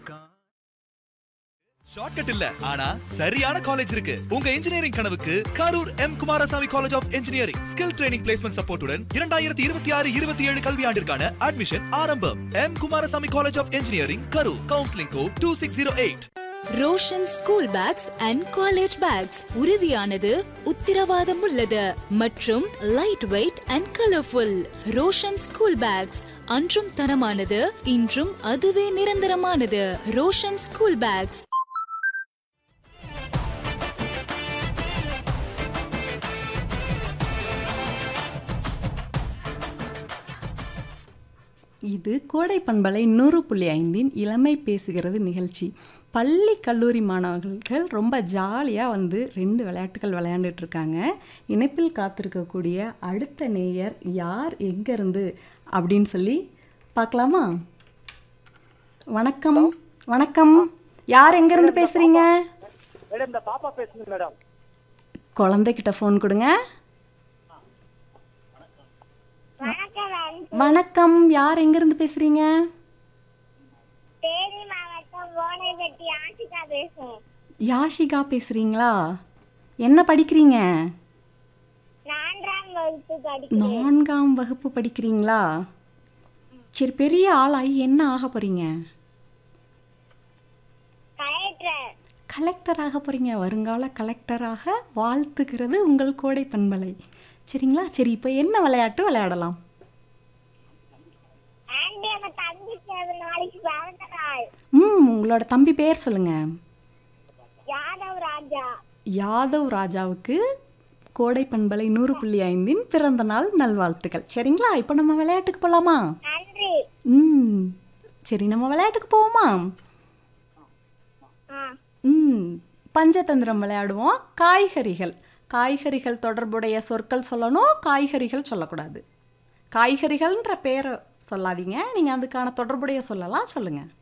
shortcut இல்ல ஆனா சரியான காலேஜ் இருக்கு உங்க இன்ஜினியரிங் கனவுக்கு Karur M Kumarasamy college of engineering skill training placement சப்போர்ட்டுடன் இரண்டாயிரத்தி இருபத்தி ஆறு இருபத்தி ஏழு கல்வியாண்டிற்கான அட்மிஷன் ஆரம்பம் M Kumarasamy college of engineering Karur counselling code two six zero eight Roshan school bags and college bags உறுதியானது உத்திரவாதம் உள்ளது மற்றும் light weight and colourful Roshan school bags அன்றும் தரமானது இன்றும் அதுவே நிரந்தரமானது ரோஷன் ஸ்கூல் பேக்ஸ் இது கோடை பண்பலை நூறு புள்ளி ஐந்தின் இளமை பேசுகிறது நிகழ்ச்சி பள்ளி கல்லூரி மாணவர்கள் ரொம்ப ஜாலியாக வந்து ரெண்டு விளையாட்டுகள் விளையாண்டுட்டு இருக்காங்க இணைப்பில் காத்திருக்கக்கூடிய அடுத்த நேயர் யார் எங்கேருந்து அப்படின்னு சொல்லி பார்க்கலாமா வணக்கம் வணக்கம் யார் எங்கேருந்து பேசுகிறீங்க மேடம் இந்த பாப்பா பேசுங்க மேடம் குழந்தைகிட்ட ஃபோன் கொடுங்க வணக்கம் யார் எங்கேருந்து பேசுகிறீங்க தேனி மாவட்டம் ஓனைவெட்டி ஆசிகா பேசும் யாஷிகா பேசுகிறீங்களா என்ன படிக்கிறீங்க நான்காம் வகுப்பு படிக்கிறேன் நான்காம் வகுப்பு படிக்கிறீங்களா சரி பெரிய ஆளாகி என்ன ஆக போகிறீங்க கலெக்டர் கலெக்டர் ஆக போகிறீங்க வருங்கால கலெக்டராக வாழ்த்துகிறது உங்கள் கோடை பண்பலை சரிங்களா சரி இப்போ என்ன விளையாட்டு விளையாடலாம் ஆண்டி எங்க தம்பிக்கு அது நாளைக்கு பிறந்த நாள் ம் உங்களோட தம்பி பேர் சொல்லுங்கள் யாதவ் ராஜா யாதவ் ராஜாவுக்கு கோடை பண்பலை நூறு புள்ளி ஐந்தின் பிறந்த நாள் நல்வாழ்த்துக்கள் சரிங்களா இப்போ நம்ம விளையாட்டுக்கு போகலாமா நன்றி ம் சரி நம்ம விளையாட்டுக்கு போவோமா ஆ ம் பஞ்சதந்திரம் விளையாடுவோம் காய்கறிகள் காய்கறிகள் தொடர்புடைய சொற்கள் சொல்லணும் காய்கறிகள் சொல்லக்கூடாது காய்கறிகள்ன்ற பேரை சொல்லாதீங்க நீங்கள் அதுக்கான தொடர்புடைய சொல்லலாம் சொல்லுங்கள்